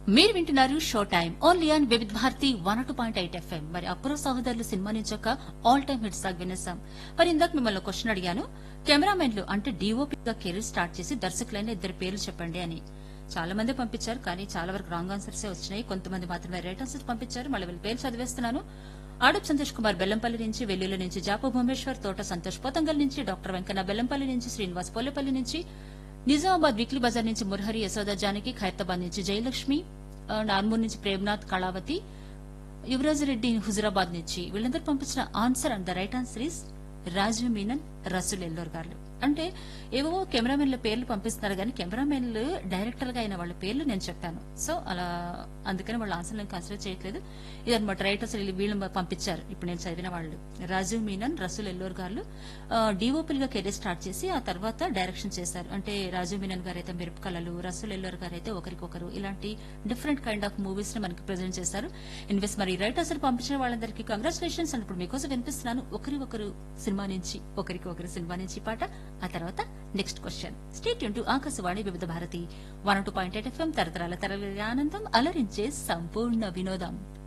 మీరు వింటున్నారు show time only on Vividh Bharati one two point eight FM మరి అప్పురో సహోదరులు సినిమా నుంచి ఒక ఆల్ టైమ్ హిట్స్ దాకా వినేసాం మరి ఇందాక మిమ్మల్ని క్వశ్చన్ అడిగాను కెమెరామెన్లు అంటే డీఓపీగా కెరీర్ స్టార్ట్ చేసి దర్శకులైన ఇద్దరు పేర్లు చెప్పండి అని చాలా మంది పంపించారు కానీ చాలా వరకు రాంగ్ ఆన్సర్సే వచ్చినాయి కొంతమంది మాత్రమే రైట్ ఆన్సర్స్ పంపించారు మళ్ళీ వీళ్ళ పేర్లు చదివేస్తున్నాను ఆడప్ సంతోష్ కుమార్ బెల్లంపల్లి నుంచి వెల్లుల నుంచి జాప భువనేశ్వర్ తోట సంతోష్ పోతంగల్ నుంచి డాక్టర్ వెంకన్న బెల్లంపల్లి నుంచి శ్రీనివాస్ పోలేపల్లి నుంచి నిజామాబాద్ వీక్లీ బజార్ నుంచి మురహరి యశోద జానకి ఖైరతాబాద్ నుంచి జయలక్ష్మి ఆ, నార్మూర్ నుంచి ప్రేమ్నాథ్ కళావతి యువరాజ్ రెడ్డి హుజురాబాద్ నుంచి వీళ్ళందరూ పంపించిన answer and the right answer is Rajiv Menon Rasool Ellore garu అంటే ఏవో కెమెరామెన్ల పేర్లు పంపిస్తున్నారు కానీ కెమెరామెన్లు డైరెక్టర్ గా అయిన వాళ్ళ పేర్లు నేను చెప్పాను సో అలా అందుకని వాళ్ళ ఆన్సర్ నేను కన్సిడర్ చేయట్లేదు ఇదన్నమాట రైట్ అసలు వీళ్ళు పంపించారు ఇప్పుడు నేను చదివిన వాళ్ళు రాజీవ్ మీనన్ రసూల్ ఎల్లోర్ గారు డిఓపీలుగా కెరీర్ స్టార్ట్ చేసి ఆ తర్వాత డైరెక్షన్ చేశారు అంటే రాజీవ్ మీనన్ గారు అయితే మెరుపు కళలు రసూల్ ఎల్లోర్ గారు అయితే ఒకరికొకరు ఇలాంటి డిఫరెంట్ కైండ్ ఆఫ్ మూవీస్ ని మనకి ప్రజెంట్ చేశారు ఇన్వెస్ట్ మరి రైట్ అసలు పంపించిన వాళ్ళందరికీ కంగ్రాచులేషన్స్ అని ఇప్పుడు మీకోసం వినిపిస్తున్నాను ఒకరి ఒకరు సినిమా నుంచి ఒకరికి ఒకరు సినిమా నుంచి ఈ పాట ఆ తర్వాత నెక్స్ట్ క్వశ్చన్ స్టేట్ యూన్ to Akashvani Vividh Bharati one two point eight FM తరతరాల తరలి ఆనందం అలరించే సంపూర్ణ వినోదం